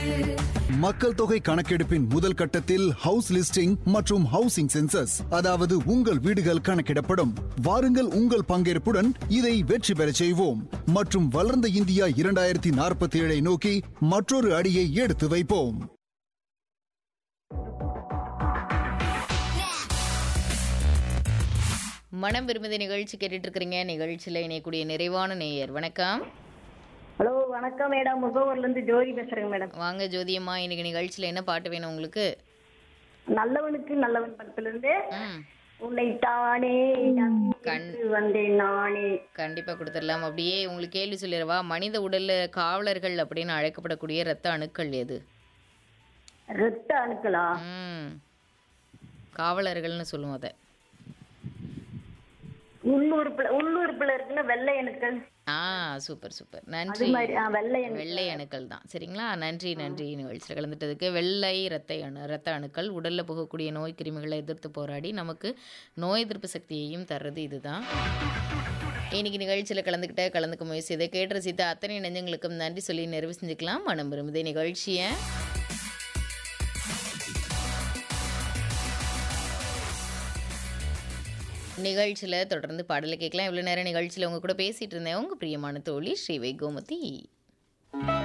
மக்கள் தொகை கணக்கெடுப்பின் முதல் கட்டத்தில் ஹவுஸ் லிஸ்டிங் மற்றும் ஹவுசிங் சென்சஸ் அதாவது உங்கள் வீடுகள் கணக்கிடப்படும் வாருங்கள் உங்கள் பங்கேற்புடன் இதை வெற்றி பெறச் செய்வோம் மற்றும் வளர்ந்த இந்தியா இரண்டாயிரத்தி நாற்பத்தி ஏழை நோக்கி மற்றொரு அடியை எடுத்து வைப்போம் மனம் விரும்புத நிகழ்ச்சி கேட்டுட்டு இருக்கிறீங்க நிகழ்ச்சியில் இணையக்கூடிய நிறைவான நேயர் வணக்கம் ஹலோ வணக்கம் மேடம் முகவூர்ல இருந்து ஜோதி பேசுறேங்க மேடம் வாங்க ஜோதியம்மா இன்னைக்கு நிகழ்ச்சியில் என்ன பாட்டு வேணும் உங்களுக்கு நல்லவனுக்கு நல்லவன் படத்துல இருந்து ம் உன்னை தானே நம்பிட்டு வந்தேன் நானே கண்டிப்பாக கொடுத்துடலாம் அப்படியே உங்களுக்கு கேள்வி சொல்லிடவா மனித உடல்ல காவலர்கள் அப்படின்னு அழைக்கப்படக்கூடிய இரத்த அணுக்கள் எது ரத்த அணுக்களா ம் காவலர்கள்னு சொல்லுவோம் அதை உள்ளுறுப்புல உள்ளுறுப்புல இருக்குல்ல வெள்ளை அணுக்கள் ஆ சூப்பர் சூப்பர் அது நன்றி மாதிரி ஆ, வெள்ளை அணு வெள்ளை அணுக்கள் தான் சரிங்களா நன்றி நன்றி நிகழ்ச்சியில் கலந்துட்டதுக்கு வெள்ளை இரத்த அணு இரத்த அணுக்கள் உடலில் போகக்கூடிய நோய் கிருமிகளை எதிர்த்து போராடி நமக்கு நோய் எதிர்ப்பு சக்தியையும் தர்றது இதுதான் இன்னைக்கு நிகழ்ச்சியில் கலந்துக்கிட்ட கலந்துக்க முயற்சி இதை கேட்டு ரசித்த அத்தனை நெஞ்சங்களுக்கும் நன்றி சொல்லி நிறைவு செஞ்சுக்கலாம் மனம் விரும்புதே நிகழ்ச்சியை நிகழ்ச்சியில் தொடர்ந்து பாடலை கேட்கலாம் இவ்வளோ நேரம் நிகழ்ச்சியில் உங்க கூட பேசிகிட்டு இருந்தேன் உங்கள் பிரியமான தோழி ஸ்ரீவை கோமதி